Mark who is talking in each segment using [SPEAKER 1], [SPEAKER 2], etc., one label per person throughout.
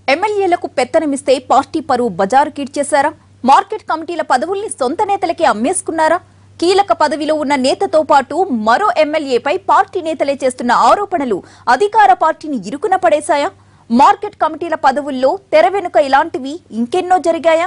[SPEAKER 1] ఎమ్మెల్యేలకు పెత్తనమిస్తే పార్టీ పరువు బజారు కీడ్చేశారా మార్కెట్ కమిటీల పదవుల్ని సొంత నేతలకే అమ్మేసుకున్నారా కీలక పదవిలో ఉన్న నేతతో పాటు మరో ఎమ్మెల్యేపై పార్టీ నేతలే చేస్తున్న ఆరోపణలు అధికార పార్టీని ఇరుకున పడేశాయా మార్కెట్ కమిటీల పదవుల్లో తెర వెనుక ఇలాంటివి ఇంకెన్నో జరిగాయా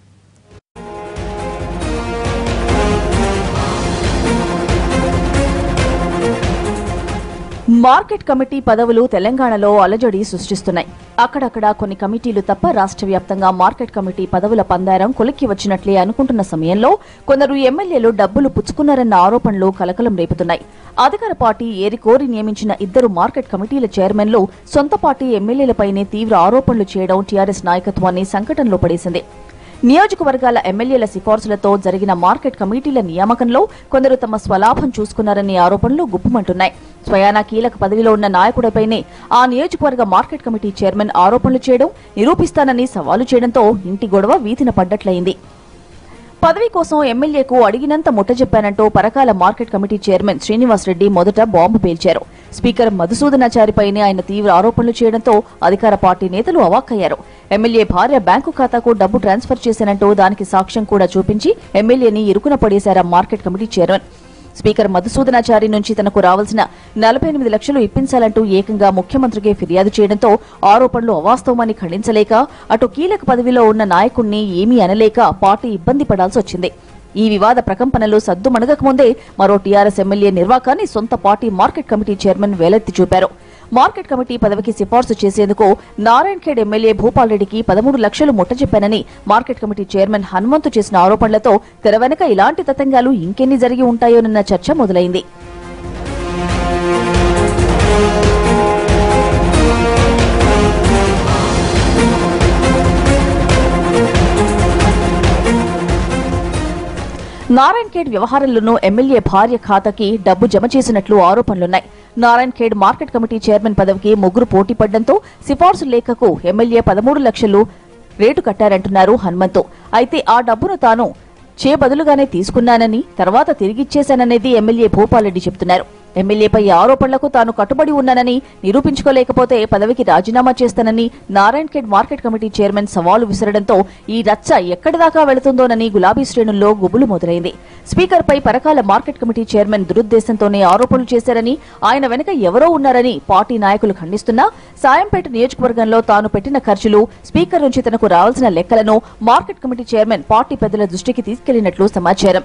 [SPEAKER 2] మార్కెట్ కమిటీ పదవులు తెలంగాణలో అలజడి సృష్టిస్తున్నాయి అక్కడక్కడ కొన్ని కమిటీలు తప్ప రాష్ట్ర వ్యాప్తంగా మార్కెట్ కమిటీ పదవుల పందారం కొలిక్కి వచ్చినట్లే అనుకుంటున్న సమయంలో కొందరు ఎమ్మెల్యేలు డబ్బులు పుచ్చుకున్నారన్న ఆరోపణలు కలకలం రేపుతున్నాయి అధికార పార్టీ ఏరికోరి నియమించిన ఇద్దరు మార్కెట్ కమిటీల చైర్మన్లు సొంత పార్టీ ఎమ్మెల్యేలపైనే తీవ్ర ఆరోపణలు చేయడం టీఆర్ఎస్ నాయకత్వాన్ని సంకటంలో పడేసింది నియోజకవర్గాల ఎమ్మెల్యేల సిఫార్సులతో జరిగిన మార్కెట్ కమిటీల నియామకంలో కొందరు తమ స్వలాభం చూసుకున్నారనే ఆరోపణలు గుప్పుమంటున్నాయి స్వయానా కీలక పదవిలో ఉన్న నాయకుడిపైనే ఆ నియోజకవర్గ మార్కెట్ కమిటీ చైర్మన్ ఆరోపణలు చేయడం నిరూపిస్తానని సవాలు చేయడంతో ఇంటి గొడవ వీధిన పడ్డట్లయింది పదవి కోసం ఎమ్మెల్యేకు అడిగినంత ముట్టజెప్పానంటూ Parakala market committee chairman Srinivas Reddy మొదట బాంబు పేల్చారు స్పీకర్ మధుసూదనాచారిపైనే ఆయన తీవ్ర ఆరోపణలు చేయడంతో అధికార పార్టీ నేతలు అవాక్కయ్యారు ఎమ్మెల్యే భార్య బ్యాంకు ఖాతాకు డబ్బు ట్రాన్స్ఫర్ చేశానంటూ దానికి సాక్ష్యం కూడా చూపించి ఎమ్మెల్యేని ఇరుకున పడేశారా market committee chairman speaker Madhusudanachari నుంచి తనకు రావాల్సిన నలభై ఎనిమిది లక్షలు ఇప్పించాలంటూ ఏకంగా ముఖ్యమంత్రికి ఫిర్యాదు చేయడంతో ఆరోపణలు అవాస్తవమని ఖండించలేక అటు కీలక పదవిలో ఉన్న నాయకుణ్ణి ఏమీ అనలేక పార్టీ ఇబ్బంది పడాల్సి వచ్చింది ఈ వివాద ప్రకంపనలు సద్దుమణగకముందే మరో టీఆర్ఎస్ ఎమ్మెల్యే నిర్వాకాన్ని సొంత పార్టీ మార్కెట్ కమిటీ చైర్మన్ వేలెత్తి చూపారు మార్కెట్ కమిటీ పదవికి సిఫార్సు చేసేందుకు నారాయణ్ ఖేడ్ ఎమ్మెల్యే భూపాల్ రెడ్డికి పదమూడు లక్షలు ముట్టజెప్పానని మార్కెట్ కమిటీ చైర్మన్ హనుమంతు చేసిన ఆరోపణలతో తెర వెనక ఇలాంటి తతంగాలు ఇంకెన్ని జరిగి ఉంటాయోనన్న చర్చ మొదలైంది నారాయణ్ ఖేడ్ వ్యవహారంలోనూ ఎమ్మెల్యే భార్య ఖాతాకి డబ్బు జమ చేసినట్లు ఆరోపణలున్నాయి Narayan Khed market committee chairman పదవికి ముగ్గురు పోటీ పడ్డంతో సిఫార్సు లేఖకు ఎమ్మెల్యే పదమూడు లక్షలు రేటు కట్టారంటున్నారు హనుమంతు అయితే ఆ డబ్బును తాను చే బదులుగానే తీసుకున్నానని తర్వాత తిరిగిచ్చేశాననేది ఎమ్మెల్యే భూపాలరెడ్డి చెబుతున్నారు ఎమ్మెల్యేపై ఈ ఆరోపణలకు తాను కట్టుబడి ఉన్నానని నిరూపించుకోలేకపోతే పదవికి రాజీనామా చేస్తానని Narayan Khed market committee chairman సవాలు విసరడంతో ఈ రచ్చ ఎక్కడి దాకా వెళుతుందోనని గులాబీ శ్రేణుల్లో గుబులు మొదలైంది స్పీకర్పై పరకాల మార్కెట్ కమిటీ చైర్మన్ దురుద్దేశంతోనే ఆరోపణలు చేశారని ఆయన వెనుక ఎవరో ఉన్నారని పార్టీ నాయకులు ఖండిస్తున్నా సాయంపేట నియోజకవర్గంలో తాను పెట్టిన ఖర్చులు స్పీకర్ నుంచి తనకు రావాల్సిన లెక్కలను మార్కెట్ కమిటీ చైర్మన్ పార్టీ పెద్దల దృష్టికి తీసుకెళ్లినట్లు సమాచారం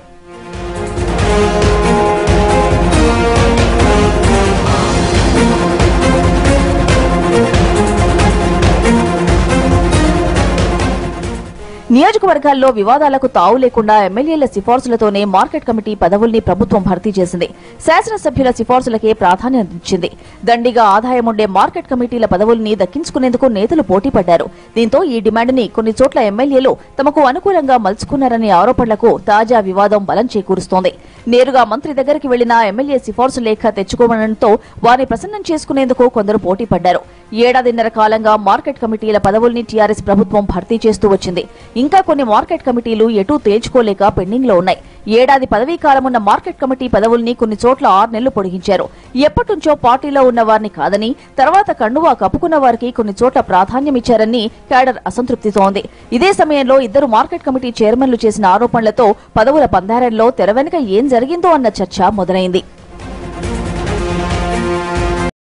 [SPEAKER 2] నియోజకవర్గాల్లో వివాదాలకు తావు లేకుండా ఎమ్మెల్యేల సిఫార్సులతోనే మార్కెట్ కమిటీ పదవుల్ని ప్రభుత్వం భర్తీ చేసింది శాసనసభ్యుల సిఫార్సులకే ప్రాధాన్యత ఇచ్చింది దండిగా ఆదాయం ఉండే మార్కెట్ కమిటీల పదవుల్ని దక్కించుకునేందుకు నేతలు పోటీ పడ్డారు దీంతో ఈ డిమాండ్ని కొన్ని చోట్ల ఎమ్మెల్యేలు తమకు అనుకూలంగా మలుచుకున్నారనే ఆరోపణలకు తాజా వివాదం బలం చేకూరుస్తోంది నేరుగా మంత్రి దగ్గరికి వెళ్లిన ఎమ్మెల్యే సిఫార్సు లేఖ తెచ్చుకోవడంతో వారిని ప్రసన్నం చేసుకునేందుకు కొందరు పోటీ పడ్డారు ఏడాదిన్నర కాలంగా మార్కెట్ కమిటీల పదవుల్ని టీఆర్ఎస్ ప్రభుత్వం భర్తీ చేస్తూ వచ్చింది ఇంకా కొన్ని మార్కెట్ కమిటీలు ఎటూ తేల్చుకోలేక పెండింగ్ లో ఉన్నాయి ఏడాది పదవీ కాలమున్న మార్కెట్ కమిటీ పదవుల్ని కొన్ని చోట్ల ఆరు నెలలు పొడిగించారు ఎప్పటినుంచో పార్టీలో ఉన్న వారిని కాదని తర్వాత కండువా కప్పుకున్న వారికి కొన్ని చోట్ల ప్రాధాన్యమిచ్చారని క్యాడర్ అసంతృప్తితో ఉంది ఇదే సమయంలో ఇద్దరు మార్కెట్ కమిటీ చైర్మన్లు చేసిన ఆరోపణలతో పదవుల పందారంలో తెర వెనుక ఏం జరిగిందో అన్న చర్చ మొదలైంది